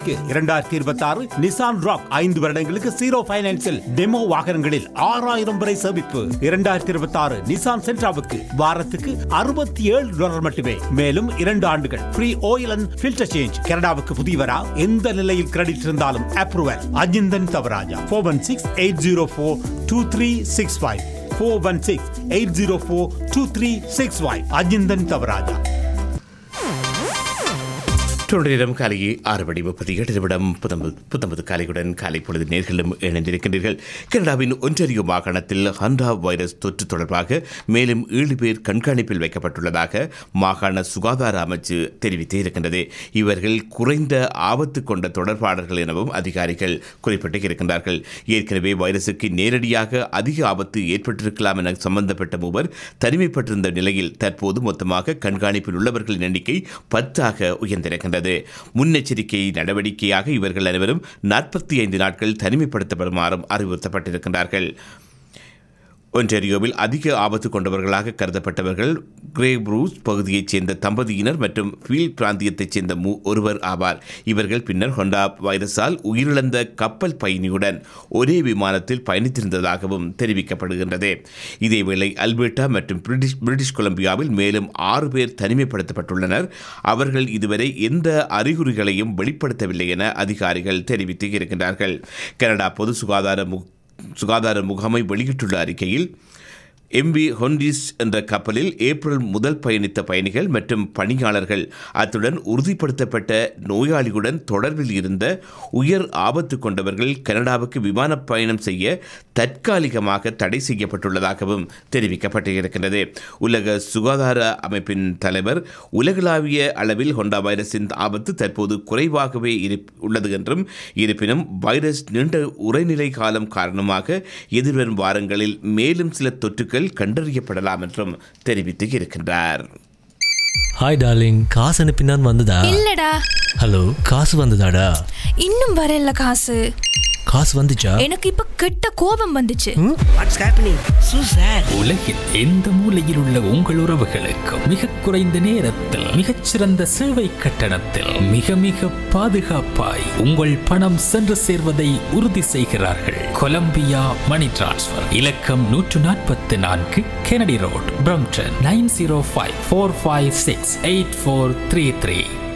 வாகனங்களுக்கு இரண்டாயிரத்தி இருபத்தி ஆறு நிசான் ராக் ஐந்து வருடங்களுக்கு ஜீரோ பைனான்சில் டெமோ வாகனங்களில் ஆறாயிரம் வரை சேமிப்பு இரண்டாயிரத்தி இருபத்தி ஆறு நிசான் சென்ட்ராவுக்கு வாரத்துக்கு அறுபத்தி ஏழு டாலர் மட்டுமே மேலும் இரண்டு ஆண்டுகள் free oil and filter change கனடாவுக்கு புதியவரா எந்த நிலையில் கிரெடிட் இருந்தாலும் approval Ajinthan Thavarajah four one six eight zero four two three six five four one six eight zero four two three six five Ajinthan Thavarajah தொடரிடம் காலையே ஆறு மணி முப்பத்தி எட்டு நிமிடம் புத்தம்பது புத்தம்பது காலையுடன் காலை பொழுது நேர்களும் இணைந்திருக்கின்றீர்கள் கனடாவின் ஒன்றாரியோ மாகாணத்தில் ஹண்டா வைரஸ் தொற்று தொடர்பாக மேலும் ஏழு பேர் கண்காணிப்பில் வைக்கப்பட்டுள்ளதாக மாகாண சுகாதார அமைச்சு தெரிவித்தே இருக்கின்றது இவர்கள் குறைந்த ஆபத்து கொண்ட தொடர்பாளர்கள் எனவும் அதிகாரிகள் குறிப்பிட்டு இருக்கின்றார்கள் ஏற்கனவே வைரசுக்கு நேரடியாக அதிக ஆபத்து ஏற்பட்டிருக்கலாம் என சம்பந்தப்பட்ட மூவர் தனிமைப்பட்டிருந்த நிலையில் தற்போது மொத்தமாக கண்காணிப்பில் உள்ளவர்களின் எண்ணிக்கை பத்தாக உயர்ந்திருக்கின்றது முன்னெச்சரிக்கை நடவடிக்கையாக இவர்கள் அனைவரும் நாற்பத்தி ஐந்து நாட்கள் தனிமைப்படுத்தப்படுமாறும் அறிவுறுத்தப்பட்டிருக்கின்றார்கள் ஒன்டாரியோவில் அதிக ஆபத்து கொண்டவர்களாக கருதப்பட்டவர்கள் கிரே ப்ரூஸ் பகுதியைச் சேர்ந்த தம்பதியினர் மற்றும் ஃபீல் பிராந்தியத்தைச் சேர்ந்த மூ ஒருவர் ஆவார் இவர்கள் பின்னர் ஹொண்டா வைரஸால் உயிரிழந்த கப்பல் பயணியுடன் ஒரே விமானத்தில் பயணித்திருந்ததாகவும் தெரிவிக்கப்படுகின்றது இதேவேளை அல்பர்டா மற்றும் பிரிட்டிஷ் பிரிட்டிஷ் கொலம்பியாவில் மேலும் ஆறு பேர் தனிமைப்படுத்தப்பட்டுள்ளனர் அவர்கள் இதுவரை எந்த அறிகுறிகளையும் வெளிப்படுத்தவில்லை என அதிகாரிகள் தெரிவித்து இருக்கின்றார்கள் கனடா பொது சுகாதார மு சுகாதார முகாமை வெளியிட்டுள்ள அறிக்கையில் எம்பி ஹொண்டிஸ் என்ற கப்பலில் ஏப்ரல் முதல் பயணித்த பயணிகள் மற்றும் பணியாளர்கள் அத்துடன் உறுதிப்படுத்தப்பட்ட நோயாளியுடன் தொடர்பில் இருந்த உயர் ஆபத்து கொண்டவர்கள் கனடாவுக்கு விமான பயணம் செய்ய தற்காலிகமாக தடை செய்யப்பட்டுள்ளதாகவும் தெரிவிக்கப்பட்டிருக்கின்றது உலக சுகாதார அமைப்பின் தலைவர் உலகளாவிய அளவில் ஹொண்டா வைரஸின் ஆபத்து தற்போது குறைவாகவே இருப்- உள்ளது என்றும் இருப்பினும் வைரஸ் நீண்ட உரைநிலை காலம் காரணமாக எதிர்வரும் வாரங்களில் மேலும் சில தொற்றுகள் கண்டறியப்படலாம் என்றும் தெரிவித்து இருக்கின்றார் ஹாய் டார்லிங் காசு அனுப்பினான் வந்ததா இல்லடா ஹலோ காசு வந்ததாடா இன்னும் வரல காசு காசு வந்துச்சா எனக்கு இப்ப கெட்ட கோபம் வந்துச்சு வாட்ஸ் ஹேப்பனிங் சூசர் உலகில் எந்த மூலையில் உள்ள உங்கள் உறவுகளுக்கு மிக குறைந்த நேரத்தில் மிகச்சிறந்த சேவை கட்டணத்தில் மிக மிக பாதுகாப்பாய் உங்கள் பணம் சென்று சேர்வதை உறுதி செய்கிறார்கள் கொலம்பியா மணி டிரான்ஸ்ஃபர் இலக்கம் நூற்று நாற்பத்தி நான்கு Kennedy road Brampton nine zero five four five six eight four three three